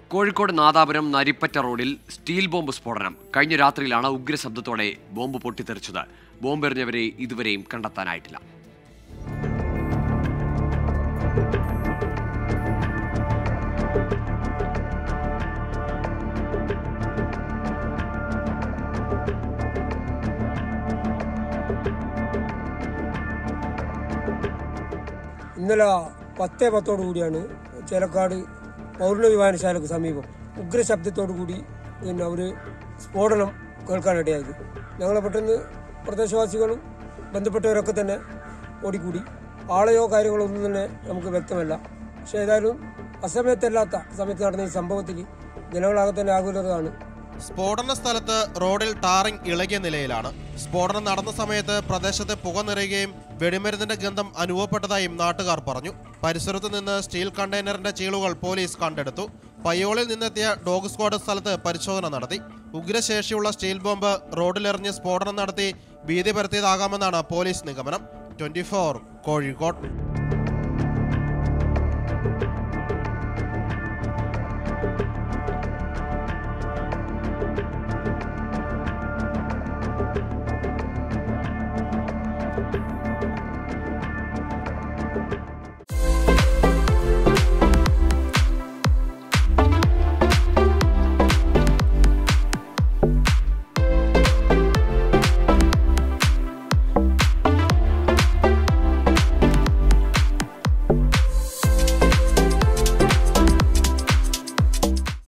കോഴിക്കോട് നാദാപുരം നരിപ്പറ്റ റോഡിൽ steel bomb സ്ഫോടനം കഴിഞ്ഞ രാത്രിയിലാണ് ഉഗ്രശബ്ദത്തോടെ ബോംബ് പൊട്ടിത്തെറിച്ചത് ബോംബെറിഞ്ഞവരെ ഇതുവരെയും കണ്ടെത്താനായിട്ടില്ല ഇന്നലെ പത്തേ പത്തോടു കൂടിയാണ് ചേലക്കാട് പൗർണമി വായനശാലക്ക് സമീപം ഉഗ്രശബ്ദത്തോടു കൂടി പിന്നെ ഒരു സ്ഫോടനം കേൾക്കാനിടയായത് ഞങ്ങളെ പെട്ടെന്ന് പ്രദേശവാസികളും ബന്ധപ്പെട്ടവരൊക്കെ തന്നെ ഓടിക്കൂടി ആളെയോ കാര്യങ്ങളോ ഒന്നും തന്നെ നമുക്ക് വ്യക്തമല്ല പക്ഷേ ഏതായാലും അസമയത്തല്ലാത്ത സമയത്ത് നടന്ന ഈ സംഭവത്തിൽ ജനങ്ങളാകെ തന്നെ ആകുലതാണ് സ്ഫോടന സ്ഥലത്ത് റോഡിൽ ടാറിംഗ് ഇളകിയ നിലയിലാണ് സ്ഫോടനം നടന്ന സമയത്ത് പ്രദേശത്ത് പുക നിറയുകയും വെടിമരുന്നിന്റെ ഗന്ധം അനുഭവപ്പെട്ടതായും നാട്ടുകാർ പറഞ്ഞു പരിസരത്ത് നിന്ന് സ്റ്റീൽ കണ്ടെയ്നറിന്റെ ചീളുകൾ പോലീസ് കണ്ടെടുത്തു പയ്യോളിൽ നിന്നെത്തിയ ഡോഗ് സ്ക്വാഡ് സ്ഥലത്ത് പരിശോധന നടത്തി ഉഗ്രശേഷിയുള്ള സ്റ്റീൽ ബോംബ് റോഡിലെറിഞ്ഞ് സ്ഫോടനം നടത്തി ഭീതി പരത്തിയതാകാമെന്നാണ് പോലീസ് നിഗമനം ട്വന്റി കോഴിക്കോട്